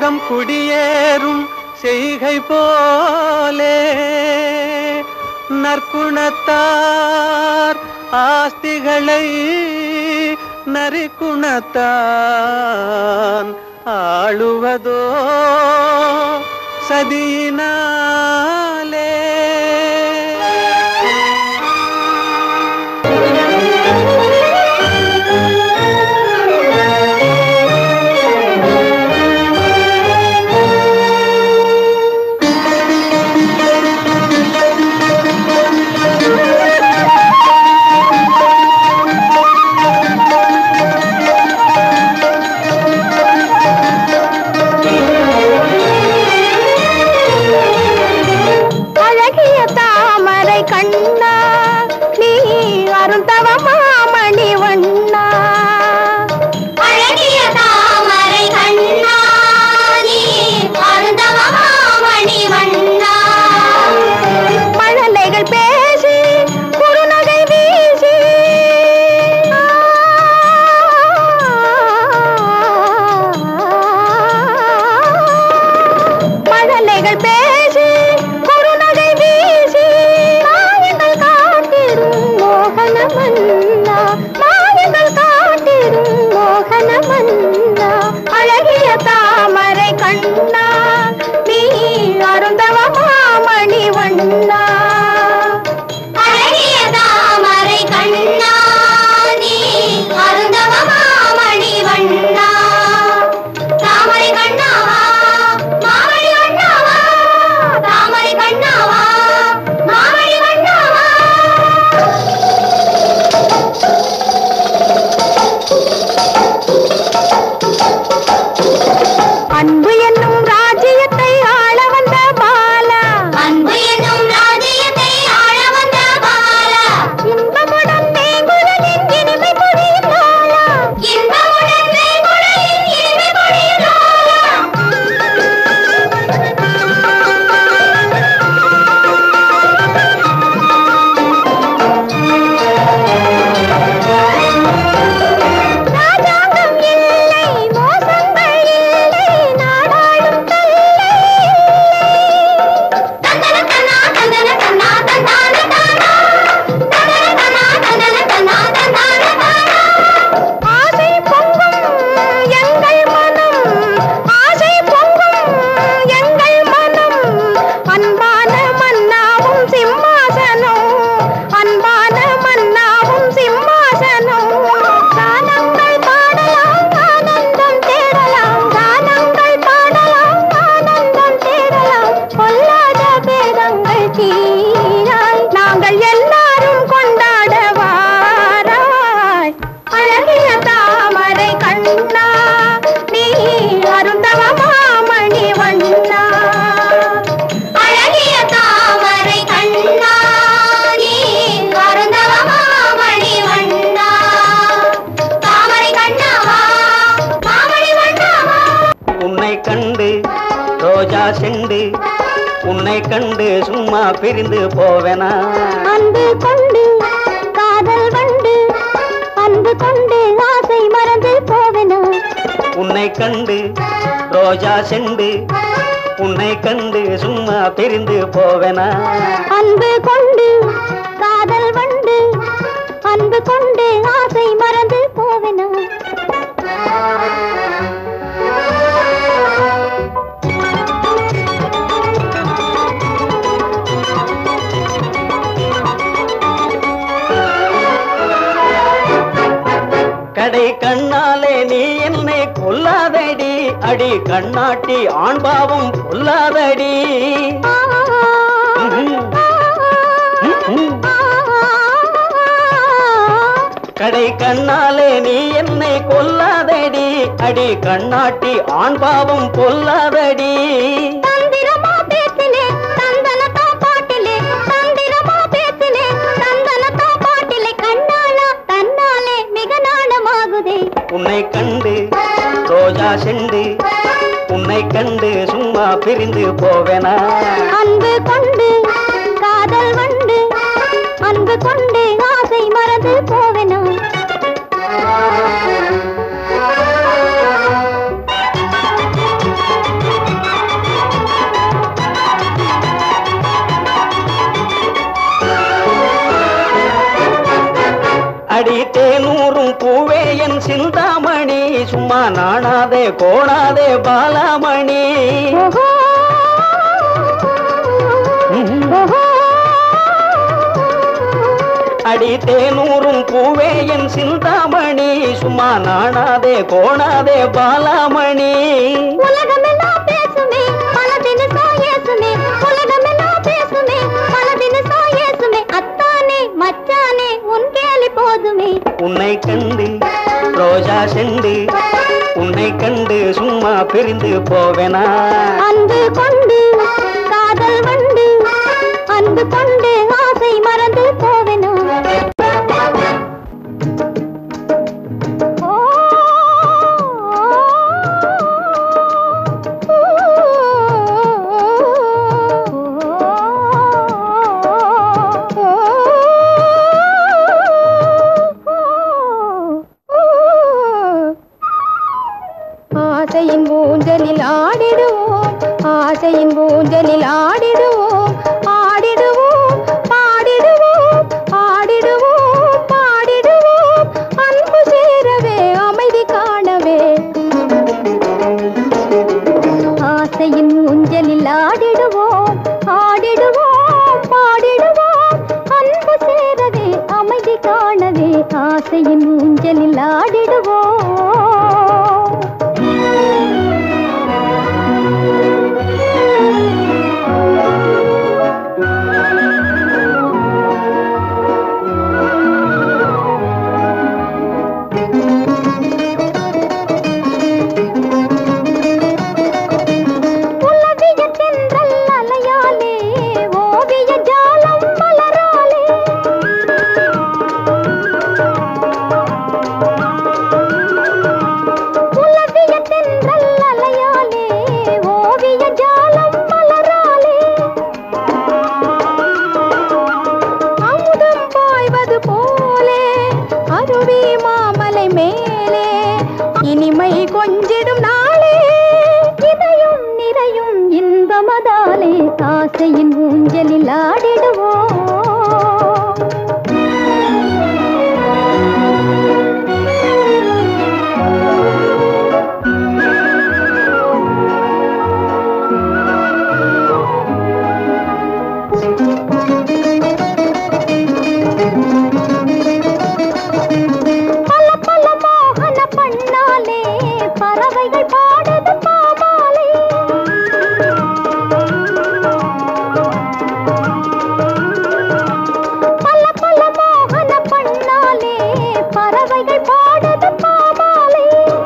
ராகம் குடியேறும் செய்கை போலே நற்குணத்தார் ஆஸ்திகளை நரிக்குணத்தான் ஆளுவதோ சதியினாலே அழகிய தாமரை கண்ணா நீ அருந்தவமாமணி வண்ணா அழகிய தாமரை கண்ணா நீ அருந்தவமாமணி வண்ணா மழலைகள் பேசி குறுநகை வீசி மழலைகள் பேசி குறுநகை வீசி மாயங்கள் காட்டிடும் மோகன மன்னா மாயங்கள் காட்டிடும் மோகன மன்னா அழகிய தாமரை கண்ணா நீ அருந்தவமாமணி வண்ணா அழகிய தாமரை கண்ணா நீ அருந்தவமாமணி வண்ணா தாமரை கண்ணாவா மாமணி வண்ணாவா தாமரை கண்ணாவா மாமணி வண்ணாவா அன்பு என்னும் ராஜ்யத்தை ஆள வந்த பாலா அன்பு என்னும் ராஜ்யத்தை ஆள வந்த பாலா இன்பமுடன் தேங்குழலின் இனிமை புரியும் பாலா இன்பமுடன் வேங்குழலின் இனிமை பொழியும் லாலா. ராஜாங்கம் இல்லை மோசங்கள் இல்லை நாடாளும் தொல்லை தந்தன தன்னா தந்தன தன்னா தந்தான தானா தந்தன தன்னா தந்தன தன்னா தந்தான தானா ஆசை பொங்கும் எங்கள் மனம் ஆசை பொங்கும் எங்கள் மனம் அன்பான மன்னாவும் சிம்மாசனம் அன்பான மன்னாவும் சிம்மாசனம் கானங்கள் பாடலாம் ஆனந்தம் தேடலாம் கானங்கள் பாடலாம் ஆனந்தம் தேடலாம் பொல்லாத பேதங்கள் தீராய் நாங்கள் எல்லாரும் கொண்டாட வாராய் அழகிய தாமரை கண்ணா நீ அருந்தவமாமணி வண்ணா அழகிய தாமரை கண்ணா நீ அருந்தவமாமணி வண்ணா தாமரை கண்ணாவா மாமணி வண்ணாவா உன்னை கண்டு ரோஜா செண்டு உன்னை கண்டு சும்மா பிரிந்து போவேனா அன்பு கொண்டு காதல் வண்டு அன்பு கொண்டு ஆசை மறந்து போவனா உன்னை கண்டு ரோஜா செண்டு உன்னை கண்டு சும்மா பிரிந்து போவேனா அன்பு கொண்டு காதல் வண்டு அன்பு கொண்டு ஆசை மறந்து போவனா கடை கண்ணாலே நீ என்னை கொல்லாதடி அடி கண்ணாட்டி ஆண்பாவம் கொல்லாதடி கடை கண்ணாலே நீ என்னை கொல்லாதடி அடி கண்ணாட்டி ஆண்பாவம் கொல்லாதடி தந்திரமா பேசிலே தந்தனத்தா பாட்டிலே தந்திரமா பேசிலே தந்தனத்தா பாட்டிலே கண்ணாலா தன்னாலே மிக நாணமாகுதே உன்னை கண்டு ரோஜா செண்டு உன்னை கண்டு சும்மா பிரிந்து போவேனா அன்பு கொண்டு காதல் வண்டு அன்பு கொண்டு ஆசை மறந்து போவனா தேனூரும் பூவே என் சிந்தாமணி சும்மா நாணாதே கோணாதே பாலாமணி ஓஹோ ஓஹோ அடி தேனூரும் பூவே என் சிந்தாமணி சும்மா நாணாதே கோணாதே பாலாமணி உலகமெல்லாம் பேசுமே பல தினசா இயேசுமே உலகமெல்லாம் பேசுமே பல தினசா இயேசுமே அத்தானே மச்சானே உன் கேலி போதுமே உன்னை கண்டு ரோஜா செண்டு உன்னை கண்டு சும்மா பிரிந்து போவேனா அன்பு கொண்டு காதல் வண்டு அன்பு கொண்டு ஆசை மறந்து போவேனோ ஓ, ஆசையின் ஊஞ்சலில் ஆடிடுவோம் ஆசையின் ஊஞ்சலில் ஆடிடுவோம் ஆடிடுவோம் பாடிடுவோம் ஆடிடுவோம் பாடிடுவோம் அன்பு சேரவே அமைதி காணவே ஆசையின் ஊஞ்சலில் ஆடிடுவோம் ஆடிடுவோம் பாடிடுவோம் அன்பு சேரவே அமைதி காணவே ஆசையின் ஊஞ்சலில் ஆடிடுவோம் உலவிய தென்றல் அலையாலே ஓவிய ஜாலம் மலராலே உலவிய தென்றல் அலையாலே ஓவிய ஜாலம் மலராலே அமுதம் பாய்வது போலே அருவி மாமலை மேலே இனிமை கொஞ்சிடும் நாளே இதயம் நிறையும் இன்பமதாலே ஆசையின் ஊஞ்சலில் ஆடிடுவோம் பல பல மோகன பண்ணாலே பறவைகள் பாடுது பாமாலே பல பல மோகன பண்ணாலே பறவைகள் பாடுது பாமாலே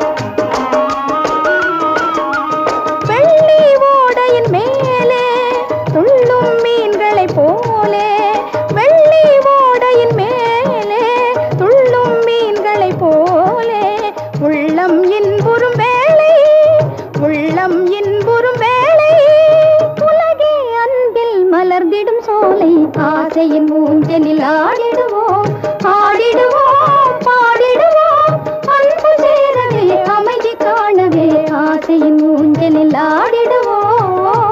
வெள்ளி ஓடையின் மேலே துள்ளும் மீன்களை போலே வெள்ளி ஓடையின் மேலே துள்ளும் மீன்களை போலே உள்ளம் இன்புறும் வேளை உள்ளம் இன்புறும் வேளை உலகே அன்பில் மலர்ந்திடும் சோலை ஆசையின் ஊஞ்சலில் ஆடிடுவோம் ஆடிடுவோம் பாடிடுவோம் அன்பு சேரவே அமைதி காணவே ஆசையின் ஊஞ்சலில் ஆடிடுவோம்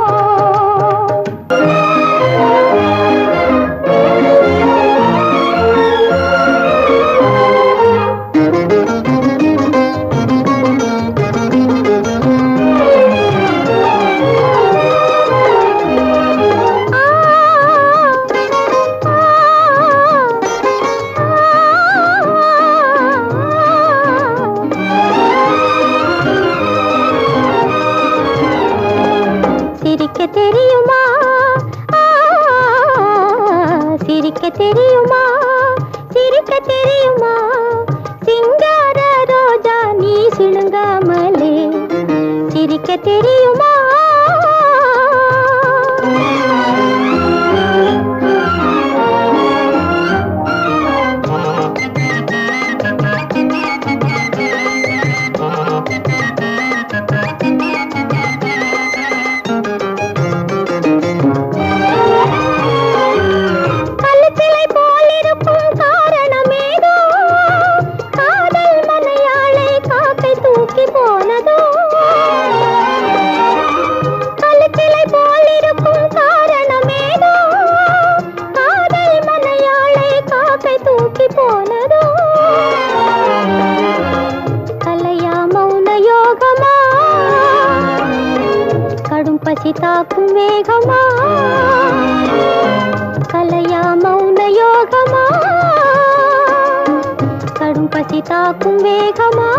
சிரிக்க தெரியுமா ஆ, சிரிக்க தெரியுமா சிரிக்க தெரியுமா சிங்கார ரோஜா நீ சிணுங்காமலே சிரிக்க தெரியுமா கழுத்திலை போலிருக்கும் காரணமேதோ காதல் மனையாளை காக்கை தூக்கி போனதோ பசி தாக்கும் வேகமா கலையா மௌன யோகமா கடும் பசி தாக்கும் வேகமா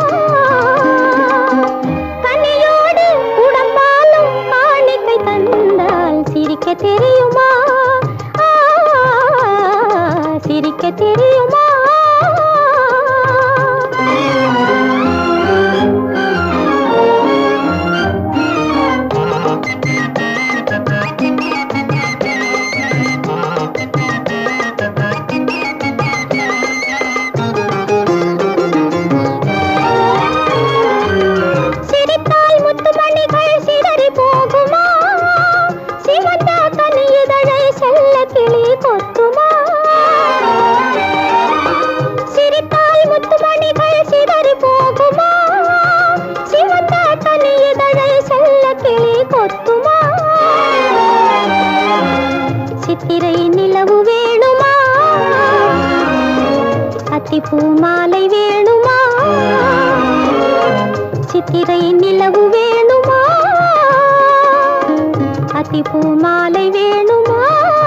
கனியோடு உடம்பாலும் காணிக்கை தந்தால் சிரிக்க தெரியுமா ஆ, சிரிக்க தெரியுமா சிரித்தால் முத்துமணிகள் சிதறி போகுமா சிவந்த கனி இதழை செல்ல கிளி கொத்துமா சிரித்தால் முத்துமணிகள் சிதறி போகுமா சிவந்த கனி இதழை செல்ல கிளி கொத்துமா சித்திரை நிலவு வேணுமா அத்திப்பூ மாலை வேணுமா சித்திரை நிலவு வேணுமா அத்திப்பூ மாலை வேணுமா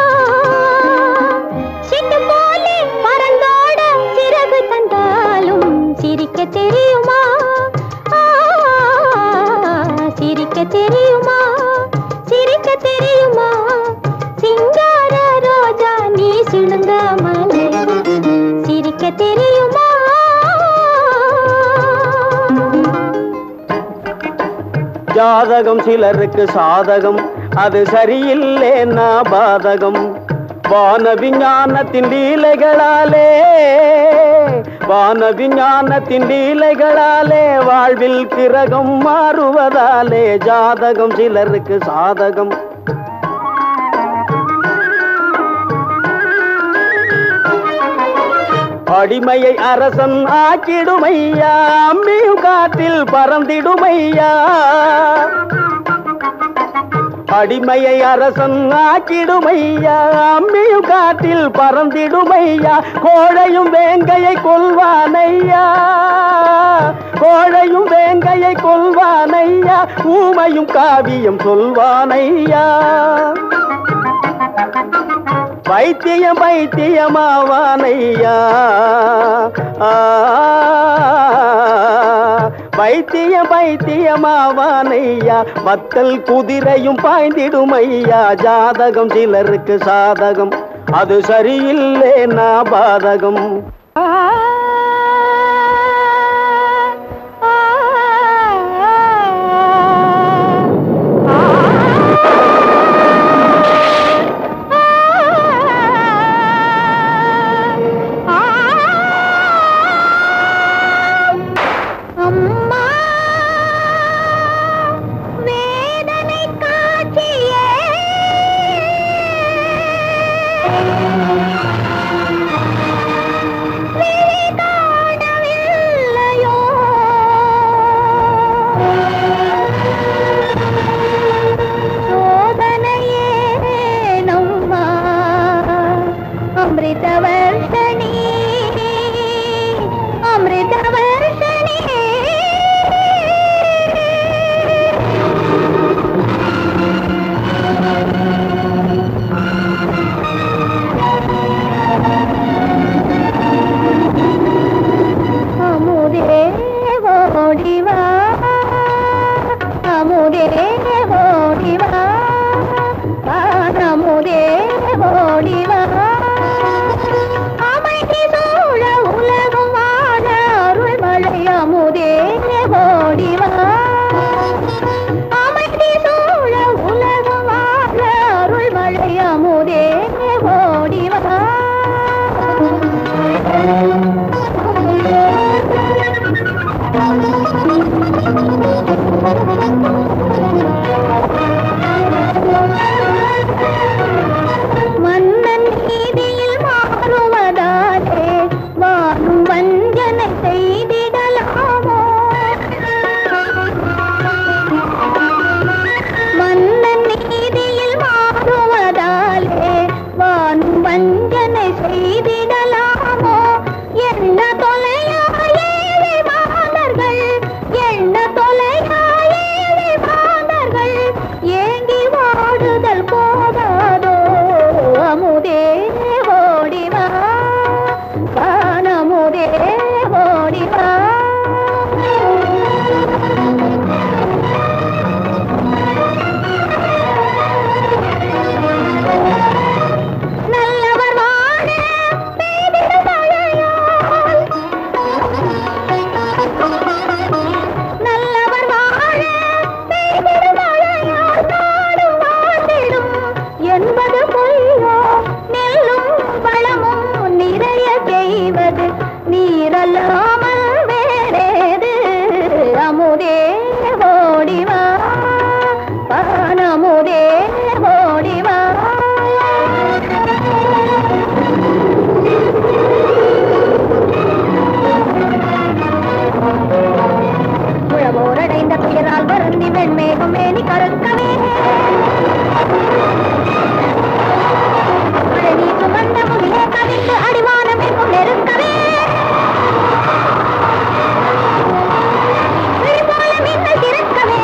சிட்டு போலே பறந்தோட சிறகு தந்தாலும் சிரிக்க தெரியுமா ஆ, சிரிக்க தெரியுமா சிரிக்க தெரியுமா சிங்கார ரோஜா நீ சிணுங்காமலே சிரிக்க தெரியுமா ஜாதகம் சிலருக்கு சாதகம் அது சரியில்லைன்னா பாதகம் வான விஞ்ஞானத்தின் லீலைகளாலே வான விஞ்ஞானத்தின் லீலைகளாலே வாழ்வில் கிரகம் மாறுவதாலே ஜாதகம் சிலருக்கு சாதகம் அடிமையை அரசன் ஆக்கிடுமையா அம்பியும் காற்றில் பறந்திடுமையா அடிமையை அரசன் ஆக்கிடுமையா அம்பியும் காற்றில் பறந்திடுமையா கோழையும் வேங்கையை கொல்வானையா கோழையும் வேங்கையை கொல்வானையா ஊமையும் காவியம் சொல்வானையா பைத்தியம் பைத்தியமாவானையா ஆ, பைத்தியம் பைத்தியமாவானையா மக்கள் குதிரையும் பாய்ந்திடுமையா ஜாதகம் சிலருக்கு சாதகம் அது சரியில்லைன்னா பாதகம் ஆ, ஆ, ஆ, அம்மா வேதனை காட்சியே விழி காணவில்லையோ சோதனையே நம்மா அமிர்தவர்ஷணி அமிர்தவர்ஷணி அமுதே ஓடிவா அமுதே ஓடிவா அமுதே ஓடிவா அமைதி சூழ உலகம் வாழ அருள்மழை அமுதே ஓடிவா அமைதி சூழ உலகம் வாழ அருள்மழை அமுதே ஓடிவா மன்னன் நீதியில் மாறுவதாலே வாழும் வஞ்சனை செய்திடலாமோ மன்னன் நீதியில் மாறுவதாலே வாழும் வஞ்சனை செய்திடலாமோ என்ன தொலையா ஏழை மாதர்கள் என்ன தொலையா ஏழை மாதர்கள் போரடைந்த துயரால் வருந்தி வெண்மேகம் மேனி கருக்கவே மழை நீ சுமந்த முகிலே கவிழ்ந்து அடிவானம் எங்கும் நெருக்கவே விழிபோல மின்னல் திறக்கவே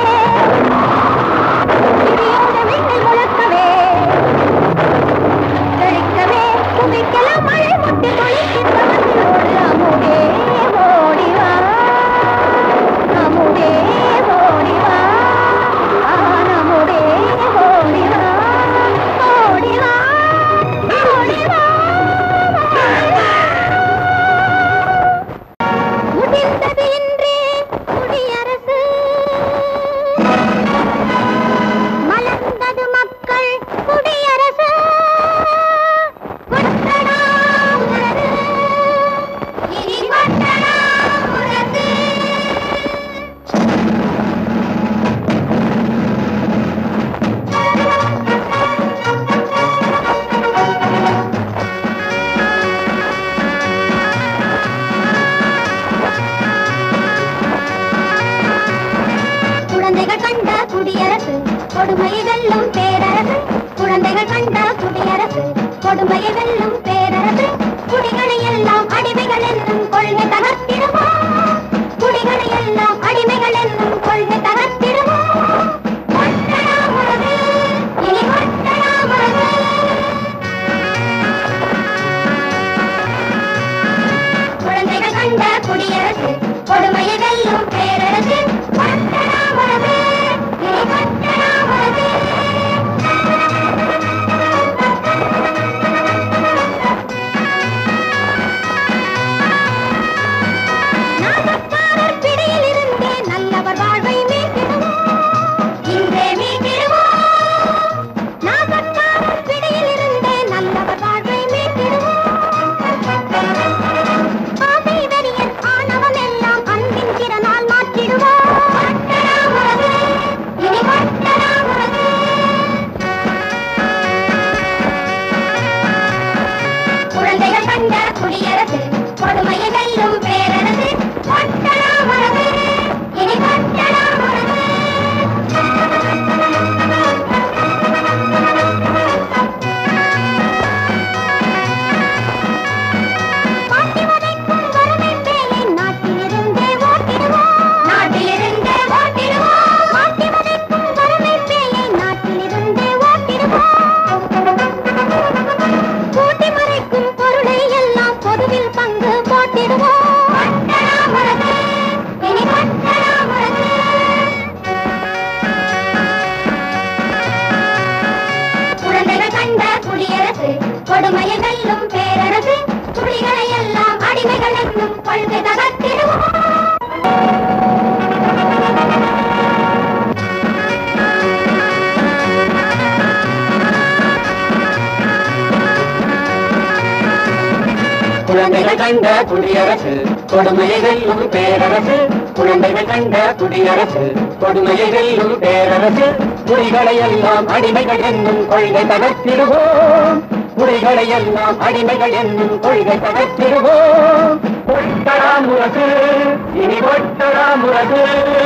இடியோட மின்னல் முழக்கவே தெளிக்கவே குவிக்கலாம் மழை முட்டி தொழிக்கின்ற மண்ணிலோடு அமுதே ஓடி வா அமுதே ஓடி வா ஆனமுதே ஓடி வா ஓடி வா ஓடி வா முதிர்ந்தது இன்றே குடியரசு மலர்ந்தது மக்கள் குடியரசு கொட்டடா உனது, இனி கொட்டடா உனது. குழந்தைகள் கண்ட குடியரசு கொடுமையை வெல்லும் பேரரசு குழந்தைகள் கண்ட குடியரசு கொடுமையை வெல்லும் பேரரசு குடிகளை எல்லாம் அடிமைகள் என்னும் கொள்கை தகர்த்திடுவோம் குடிகளை எல்லாம் அடிமைகள் என்னும் கொள்கை தகர்த்திடுவோம் கொட்டடா உனது, இனி கொட்டடா உனது. குழந்தைகள் கண்ட குடியரசு கொடுமையை வெல்லும் பேரரசு கொட்டடா உனது, இனி கொட்டடா உனது. நாகப்பாரர் பிடியிலிருந்தே நல்லவர் வாழ்வை மீட்டிடுவோம். இன்றே மீட்டிடுவோம். நாகப்பாரர் பிடியிலிருந்தே நல்லவர் வாழ்வை மீட்டிடுவோம். ஆசை வெறியன் ஆணவம் எல்லாம் அன்பின் திறனால் மாற்றிடுவோம். கொட்டடா உனது, இனி கொட்டடா உனது. குழந்தைகள் கண்ட குடியரசு கொடுமையை வெல்லும் பேரரசு கொட்டடா உனது, இனி கொட்டடா உனது. பாட்டி வதைக்கும் வறுமை பேயை நாட்டிலிருந்தே ஓட்டிடுவோம். நாட்டிலிருந்தே ஓட்டிடுவோம். பாட்டி வதைக்கும் வறுமை பேயை நாட்டிலிருந்தே ஓட்டிடுவோம். கூட்டி மறைக்கும் பொருளை எல்லாம் பொதுவில் பங்கு போட்டிடுவோம். கொட்டடா உனது, இனி கொட்டடா உனது. குழந்தைகள் கண்ட குடியரசு கொடுமையை வெல்லும் பேரரசு குடிகளை எல்லாம் அடிமைகள் என்னும் கொள்கை தகர்த்திடுவோம் குழந்தைகள் கண்ட குடியரசு கொடுமையை வெல்லும் பேரரசு குழந்தைகள் கண்ட குடியரசு கொடுமையை வெல்லும் பேரரசு குடிகளை எல்லாம் அடிமைகள் என்னும் கொள்கை தகர்த்திடுவோம் குடிகளை எல்லாம் அடிமைகள் என்னும் கொள்கை தகர்த்திடுவோம் கொட்டடா முரசு இனி கொட்டடா முரசு